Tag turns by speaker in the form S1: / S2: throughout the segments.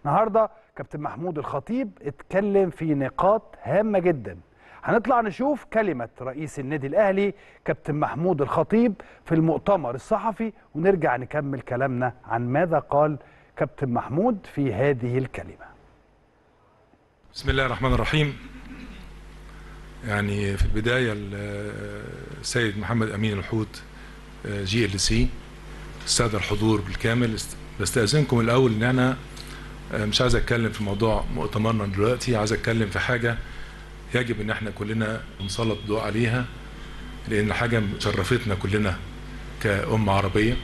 S1: النهارده كابتن محمود الخطيب اتكلم في نقاط هامه جدا هنطلع نشوف كلمه رئيس النادي الاهلي كابتن محمود الخطيب في المؤتمر الصحفي ونرجع نكمل كلامنا عن ماذا قال كابتن محمود في هذه الكلمه
S2: بسم الله الرحمن الرحيم يعني في البداية السيد محمد أمين الحوت جي ال سي السادة الحضور بالكامل بستأذنكم الأول إن أنا مش عايز أتكلم في موضوع مؤتمرنا دلوقتي عايز أتكلم في حاجة يجب إن احنا كلنا نسلط الضوء عليها لأن حاجة شرفتنا كلنا كأمة عربية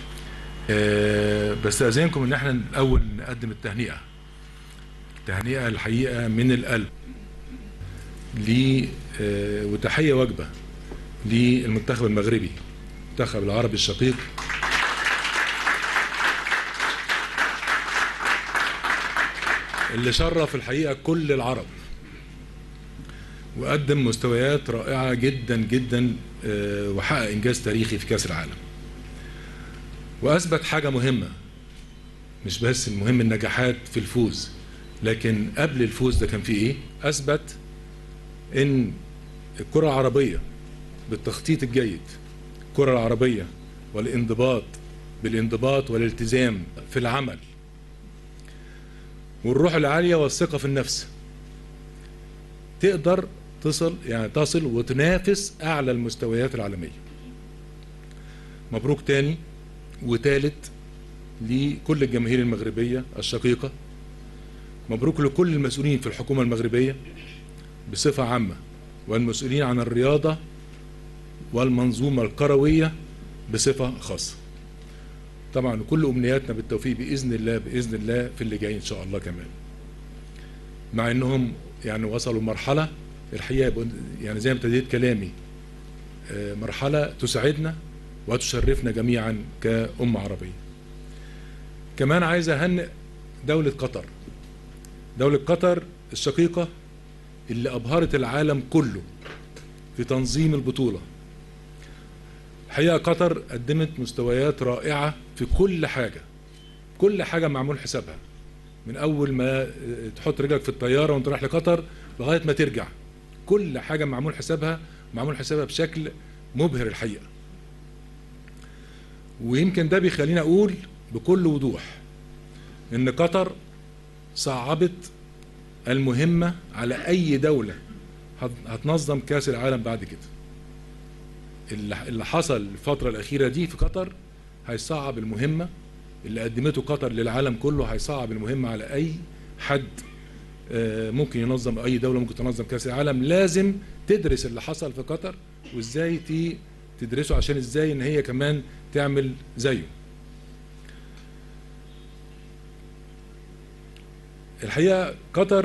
S2: بستأذنكم إن احنا الأول نقدم التهنئة تهنئة الحقيقة من القلب ل وتحية وجبة للمنتخب المغربي المنتخب العربي الشقيق اللي شرف الحقيقة كل العرب وقدم مستويات رائعة جدا جدا وحقق إنجاز تاريخي في كأس العالم وأثبت حاجة مهمة مش بس المهم النجاحات في الفوز لكن قبل الفوز ده كان في ايه اثبت ان الكره العربيه بالتخطيط الجيد الكره العربيه والانضباط بالانضباط والالتزام في العمل والروح العاليه والثقه في النفس تقدر تصل يعني تصل وتنافس اعلى المستويات العالميه مبروك تاني وتالت لكل الجماهير المغربيه الشقيقه مبروك لكل المسؤولين في الحكومة المغربية بصفة عامة والمسؤولين عن الرياضة والمنظومة الكروية بصفة خاصة طبعا كل أمنياتنا بالتوفيق بإذن الله بإذن الله في اللي جاي إن شاء الله كمان مع إنهم يعني وصلوا مرحلة الحقيقة يعني زي ما ابتديت كلامي مرحلة تسعدنا وتشرفنا جميعا كأمة عربية كمان عايز أهنئ دولة قطر دولة قطر الشقيقة اللي أبهرت العالم كله في تنظيم البطولة الحقيقة قطر قدمت مستويات رائعة في كل حاجة كل حاجة معمول حسابها من أول ما تحط رجلك في الطيارة وانت رايح لقطر لغاية ما ترجع كل حاجة معمول حسابها معمول حسابها بشكل مبهر الحقيقة ويمكن ده بيخلينا أقول بكل وضوح إن قطر صعبت المهمة على أي دولة هتنظم كأس العالم بعد كده اللي حصل الفترة الأخيرة دي في قطر هيصعب المهمة اللي قدمته قطر للعالم كله هيصعب المهمة على أي حد ممكن ينظم أي دولة ممكن تنظم كأس العالم لازم تدرس اللي حصل في قطر وإزاي تدرسه عشان إزاي إن هي كمان تعمل زيه الحقيقه قطر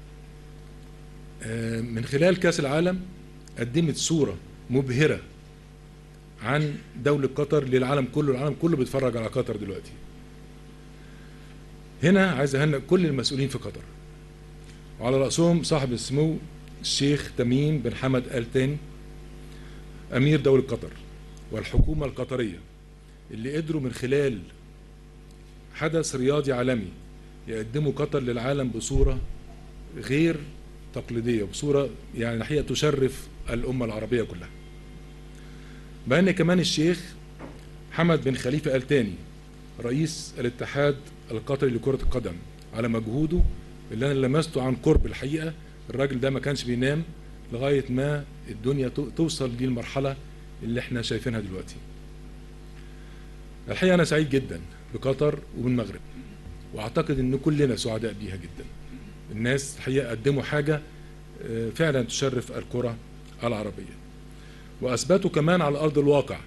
S2: من خلال كاس العالم قدمت صوره مبهره عن دوله قطر للعالم كله العالم كله بيتفرج على قطر دلوقتي هنا عايز اهنئ كل المسؤولين في قطر وعلى راسهم صاحب السمو الشيخ تميم بن حمد ال تاني امير دوله قطر والحكومه القطريه اللي قدروا من خلال حدث رياضي عالمي يقدموا قطر للعالم بصوره غير تقليديه بصوره يعني الحقيقه تشرف الامه العربيه كلها. بان كمان الشيخ حمد بن خليفه ال تاني رئيس الاتحاد القطري لكره القدم على مجهوده اللي انا لمسته عن قرب الحقيقه الراجل ده ما كانش بينام لغايه ما الدنيا توصل للمرحله اللي احنا شايفينها دلوقتي. الحقيقه انا سعيد جدا بقطر وبالمغرب. واعتقد ان كلنا سعداء بيها جدا الناس الحقيقه قدموا حاجه فعلا تشرف الكره العربيه واثبتوا كمان على ارض الواقع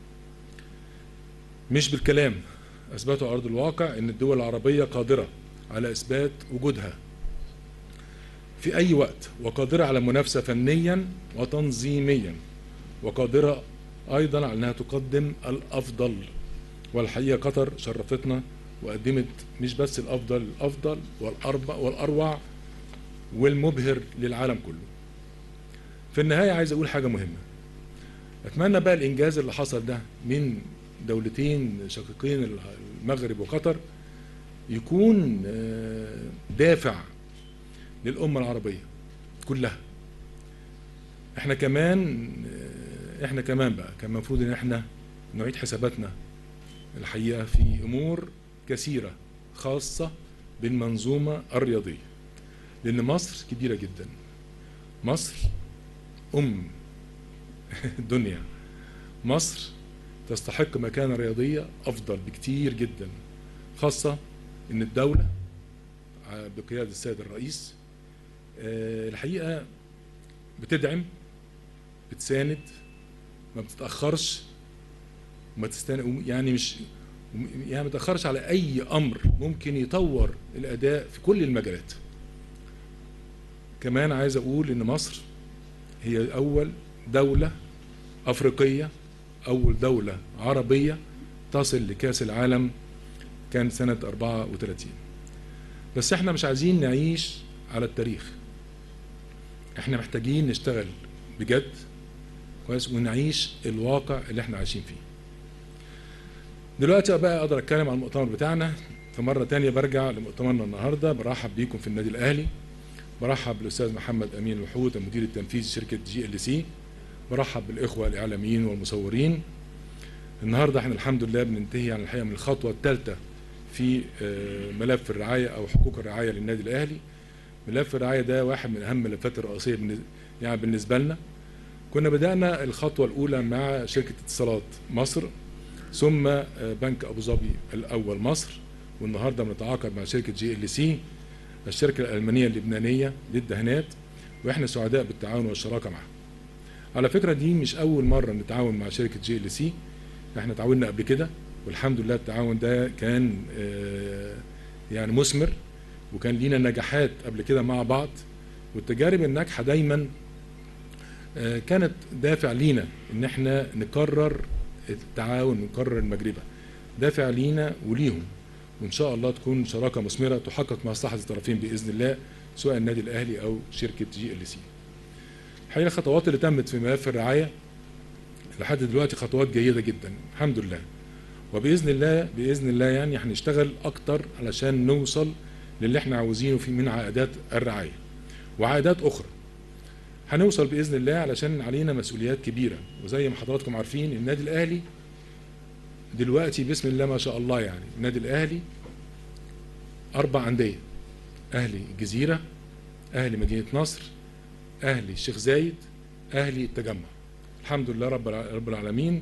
S2: مش بالكلام اثبتوا على ارض الواقع ان الدول العربيه قادره على اثبات وجودها في اي وقت وقادره على المنافسه فنيا وتنظيميا وقادره ايضا على انها تقدم الافضل والحقيقه قطر شرفتنا وقدمت مش بس الافضل الافضل والاربع والاروع والمبهر للعالم كله. في النهايه عايز اقول حاجه مهمه. اتمنى بقى الانجاز اللي حصل ده من دولتين شقيقين المغرب وقطر يكون آه، دافع للأمة العربية كلها احنا كمان آه، احنا كمان بقى كان المفروض ان احنا نعيد حساباتنا الحقيقة في أمور كثيرة خاصة بالمنظومة الرياضية لأن مصر كبيرة جدا مصر أم الدنيا مصر تستحق مكانة رياضية أفضل بكتير جدا خاصة إن الدولة ع- بقيادة السيد الرئيس آه، الحقيقة بتدعم بتساند ما بتتأخرش ما تستن... يعني مش يعني ما تتأخرش على أي أمر ممكن يطور الأداء في كل المجالات كمان عايز أقول إن مصر هي أول دولة أفريقية أول دولة عربية تصل لكأس العالم كان سنة 34 بس احنا مش عايزين نعيش على التاريخ احنا محتاجين نشتغل بجد كويس ونعيش الواقع اللي احنا عايشين فيه دلوقتي بقى اقدر اتكلم عن المؤتمر بتاعنا فمره تانية برجع لمؤتمرنا النهارده برحب بيكم في النادي الاهلي برحب بالاستاذ محمد امين الوحود المدير التنفيذي شركه جي ال سي برحب بالاخوه الاعلاميين والمصورين النهارده احنا الحمد لله بننتهي عن الحقيقه من الخطوه الثالثه في آه، ملف الرعايه او حقوق الرعايه للنادي الاهلي ملف الرعايه ده واحد من اهم الملفات الرئيسيه بالنسبة- يعني بالنسبه لنا كنا بدانا الخطوه الاولى مع شركه اتصالات مصر ثم آه، بنك ابو ظبي الاول مصر والنهارده بنتعاقد مع شركه جي ال سي الشركه الالمانيه اللبنانيه للدهانات واحنا سعداء بالتعاون والشراكه معها. على فكره دي مش اول مره نتعاون مع شركه جي ال سي احنا تعاوننا قبل كده والحمد لله التعاون ده كان آه، يعني مثمر وكان لينا نجاحات قبل كده مع بعض والتجارب الناجحه دايما آه، كانت دافع لينا ان احنا نكرر التعاون ونكرر المجربه دافع لينا وليهم وان شاء الله تكون شراكه مثمره تحقق مصلحه الطرفين باذن الله سواء النادي الاهلي او شركه جي ال سي. الحقيقه الخطوات اللي تمت في ملف الرعايه لحد دلوقتي خطوات جيده جدا الحمد لله وباذن الله باذن الله يعني هنشتغل اكتر علشان نوصل للي احنا عاوزينه في من عائدات الرعايه وعائدات اخرى هنوصل باذن الله علشان علينا مسؤوليات كبيره وزي ما حضراتكم عارفين النادي الاهلي دلوقتي بسم الله ما شاء الله يعني النادي الاهلي اربع انديه اهلي الجزيره اهلي مدينه نصر اهلي الشيخ زايد اهلي التجمع الحمد لله رب الع- رب العالمين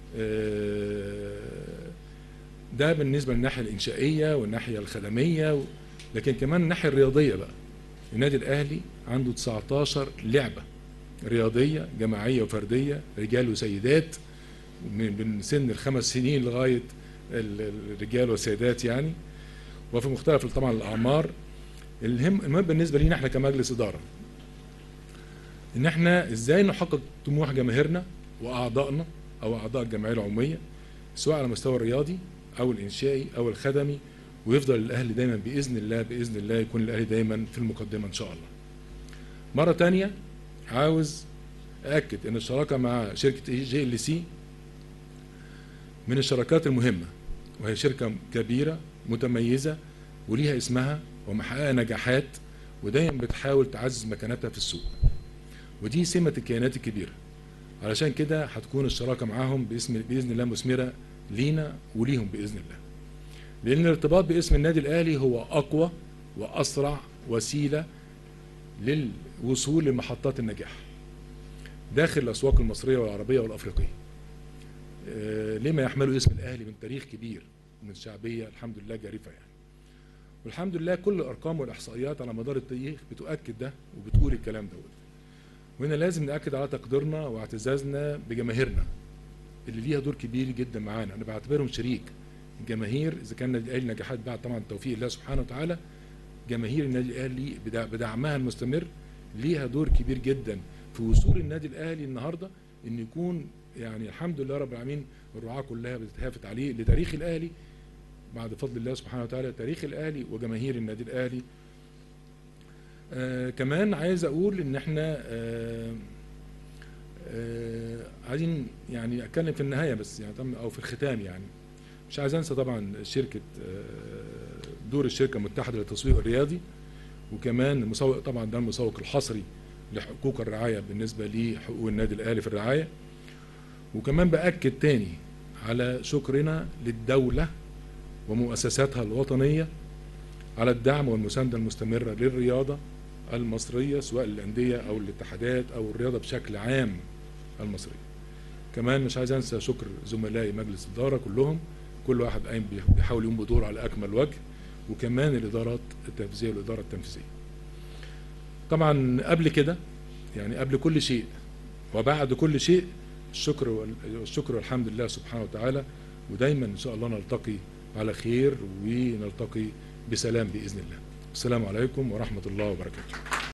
S2: آه، ده بالنسبه للناحيه الانشائيه والناحيه الخدميه و- لكن كمان الناحيه الرياضيه بقى النادي الاهلي عنده 19 لعبه رياضيه جماعيه وفرديه رجال وسيدات من من سن الخمس سنين لغايه ال- ال- الرجال والسيدات يعني وفي مختلف طبعا الاعمار المهم المهم بالنسبه لينا احنا كمجلس اداره ان احنا ازاي نحقق طموح جماهيرنا واعضائنا او اعضاء الجمعيه العموميه سواء على المستوى الرياضي او الانشائي او الخدمي ويفضل الاهلي دايما باذن الله باذن الله يكون الاهلي دايما في المقدمه ان شاء الله. مره تانية عاوز اكد ان الشراكه مع شركه جي ال سي من الشراكات المهمه وهي شركه كبيره متميزه وليها اسمها ومحققه نجاحات ودايما بتحاول تعزز مكانتها في السوق. ودي سمه الكيانات الكبيره. علشان كده هتكون الشراكه معاهم باسم باذن الله مثمره لينا وليهم باذن الله. لان الارتباط باسم النادي الاهلي هو اقوى واسرع وسيله للوصول لمحطات النجاح داخل الاسواق المصريه والعربيه والافريقيه. آه، لما يحمله اسم الاهلي من تاريخ كبير ومن شعبيه الحمد لله جارفه يعني. والحمد لله كل الارقام والاحصائيات على مدار التاريخ بتؤكد ده وبتقول الكلام دوت. وهنا لازم ناكد على تقديرنا واعتزازنا بجماهيرنا اللي ليها دور كبير جدا معانا انا بعتبرهم شريك الجماهير اذا كان النادي الاهلي نجاحات بعد طبعا توفيق الله سبحانه وتعالى جماهير النادي الاهلي بدع- بدعمها المستمر ليها دور كبير جدا في وصول النادي الاهلي النهارده ان يكون يعني الحمد لله رب العالمين الرعاه كلها بتتهافت عليه لتاريخ الاهلي بعد فضل الله سبحانه وتعالى تاريخ الاهلي وجماهير النادي الاهلي آه كمان عايز اقول ان احنا آه آه عايزين يعني اتكلم في النهايه بس يعني طبعاً- او في الختام يعني مش عايز انسى طبعا شركه آه دور الشركه المتحده للتسويق الرياضي وكمان المسوق طبعا ده المسوق الحصري لحقوق الرعايه بالنسبه لحقوق النادي الاهلي في الرعايه وكمان باكد تاني على شكرنا للدوله ومؤسساتها الوطنيه على الدعم والمسانده المستمره للرياضه المصريه سواء الانديه او الاتحادات او الرياضه بشكل عام المصريه. كمان مش عايز انسى شكر زملائي مجلس الاداره كلهم كل واحد قايم بيحاول يقوم بدوره على اكمل وجه وكمان الادارات التنفيذيه والاداره التنفيذيه. طبعا قبل كده يعني قبل كل شيء وبعد كل شيء الشكر والشكر والحمد لله سبحانه وتعالى ودايما ان شاء الله نلتقي على خير ونلتقي بسلام باذن الله. السلام عليكم ورحمه الله وبركاته.